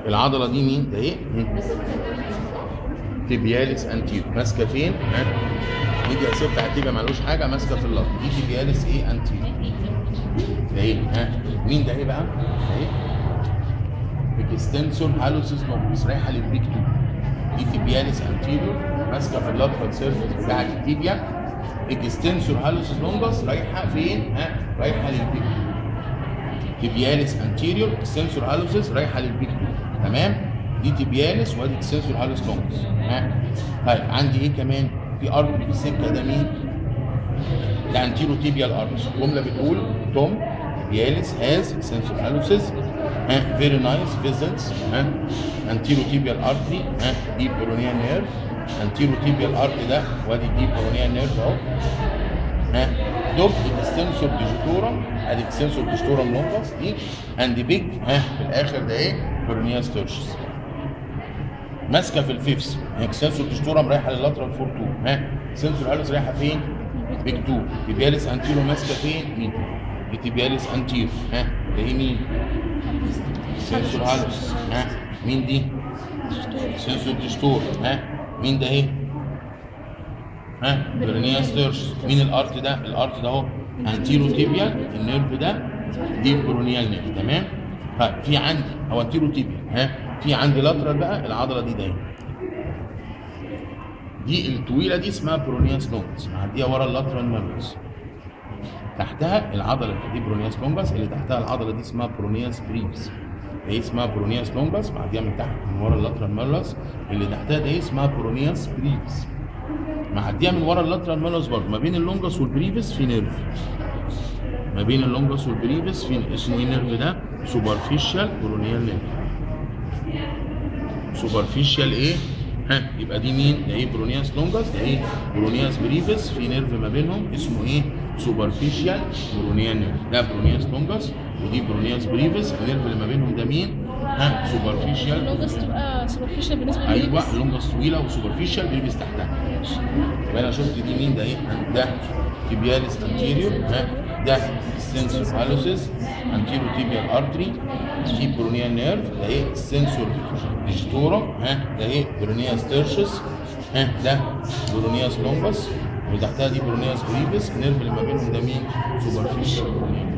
العضله دي مين ده ايه مم. تيبياليس انتيرو ماسكه فين ها ايدي يا ست هتيجي مالوش حاجه ماسكه في اللط دي تيبياليس ايه انتيرو ده ايه ها مين ده ايه بقى ده ايه اكستنسور هالوسيس لونجس رايحه للبيك 2 دي تيبياليس انتيريور ماسكه في اللاترال سيرفيس بتاعت التيبيا اكستنسور هالوسيس لونجس رايحه فين ها رايحه للبيك 2 تيبياليس انتيريور اكستنسور هالوسيس رايحه للبيك 2 تمام دي تيبياليس وادي اكستنسور هالوس لونجس ها طيب عندي ايه كمان في ارض في السكه ده مين ده انتيرو تيبيال ارش جمله بتقول توم تيبياليس هاز سنسور هالوسيس ها فيري نايس فيزنتس ها انتيرو تيبيال ارتري ها ديب بيرونيال نيرف انتيرو تيبيال ارتري ده وادي ديب بيرونيال نيرف اهو ها دوب اكستنسور ديجيتورم ادي اكستنسور ديجيتورم لونجس دي اند بيج ها في الاخر ده ايه بيرونيال ستيرشس ماسكه في الفيفس اكستنسور ديجيتورم رايحه لللاترال 4 2 ها سنسور هالوس رايحه فين بيج 2 تيبياليس انتيرو ماسكه فين مين دي تيبياليس انتيرو ها ده ايه مين سنسور هالوس ها مين دي سنسور ديجيتور ها مين ده ايه ها برينيا ستيرش مين الارت ده الارت ده اهو انتيرو تيبيال النيرف ده دي برونيال نيرف تمام طيب في عندي هو انتيرو تيبيال ها في عندي لاترال بقى العضله دي ده دي الطويله دي اسمها برونياس لونجس معديه ورا اللاترال مالوس تحتها العضله دي برونياس لونجس اللي تحتها العضله دي اسمها برونياس بريفس هي اسمها برونياس لونجس معديه من تحت من ورا اللاترال مالوس اللي تحتها ده اسمها برونياس بريفس معديه من ورا اللاترال مالوس برضه ما بين اللونجس والبريفس في نيرف ما بين اللونجس والبريفس في اسمه ايه النيرف ده سوبرفيشال برونيال نيرف سوبرفيشال ايه ها يبقى دي مين ده ايه برونياس لونجس ده ايه برونياس بريفس في نيرف ما بينهم اسمه ايه سوبرفيشال برونيال نيرف ده برونياس لونجس ودي برونياس بريفس النيرف اللي ما بينهم ده مين ها سوبرفيشال اللونجس تبقى سوبرفيشال بالنسبه ايوه للبيبس. لونجس طويله وسوبرفيشال بيلبس تحتها ماشي. يبقى انا شفت دي مين ده ايه ده تيبياليس انتيريور ها ده سنسور هالوسيس انتيريور تيبيال ارتري دي برونيال نيرف ده ايه سنسور ديجيتورم ها ده ايه برونيا ستيرشس ها ده برونياس لونجس وتحتها دي برونياس بريفس النيرف اللي ما بينهم ده مين سوبرفيشال